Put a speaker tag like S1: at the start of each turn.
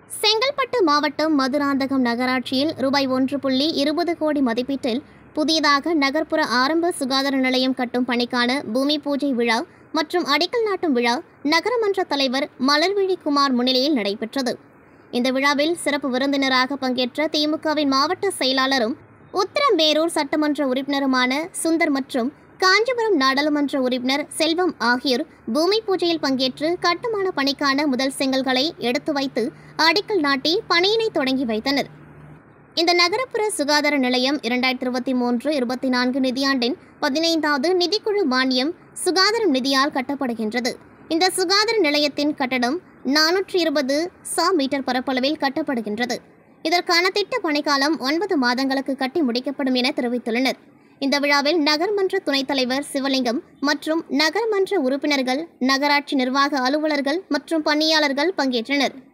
S1: செங்கல்பட்டு மாவட்டம் மதுராந்தகம் நகராட்சியில் ரூபாய் ஒன்று புள்ளி இருபது கோடி மதிப்பீட்டில் புதியதாக நகர்ப்புற ஆரம்ப சுகாதார நிலையம் கட்டும் பணிக்கான பூமி பூஜை விழா மற்றும் அடிக்கல் நாட்டும் விழா நகரமன்ற தலைவர் மலர்விழி குமார் முன்னிலையில் நடைபெற்றது இந்த விழாவில் சிறப்பு விருந்தினராக பங்கேற்ற திமுகவின் மாவட்ட செயலாளரும் உத்தரம்பேரூர் சட்டமன்ற உறுப்பினருமான சுந்தர் மற்றும் காஞ்சிபுரம் நாடாளுமன்ற உறுப்பினர் செல்வம் ஆகியோர் பூமி பூஜையில் பங்கேற்று கட்டுமான பணிக்கான முதல் செங்கல்களை எடுத்து வைத்து அடிக்கல் நாட்டி பணியினை தொடங்கி வைத்தனர் இந்த நகரப்புற சுகாதார நிலையம் இரண்டாயிரத்தி இருபத்தி மூன்று இருபத்தி நான்கு நிதியாண்டின் பதினைந்தாவது நிதிக்குழு மானியம் சுகாதார நிதியால் கட்டப்படுகின்றது இந்த சுகாதார நிலையத்தின் கட்டடம் நானூற்றி இருபது சா மீட்டர் பரப்பளவில் கட்டப்படுகின்றது இதற்கான திட்ட பணிக்காலம் ஒன்பது மாதங்களுக்கு கட்டி முடிக்கப்படும் என தெரிவித்துள்ளனர் இந்த விழாவில் நகர்மன்ற துணைத் தலைவர் சிவலிங்கம் மற்றும் நகர்மன்ற உறுப்பினர்கள் நகராட்சி நிர்வாக அலுவலர்கள் மற்றும் பணியாளர்கள் பங்கேற்றனர்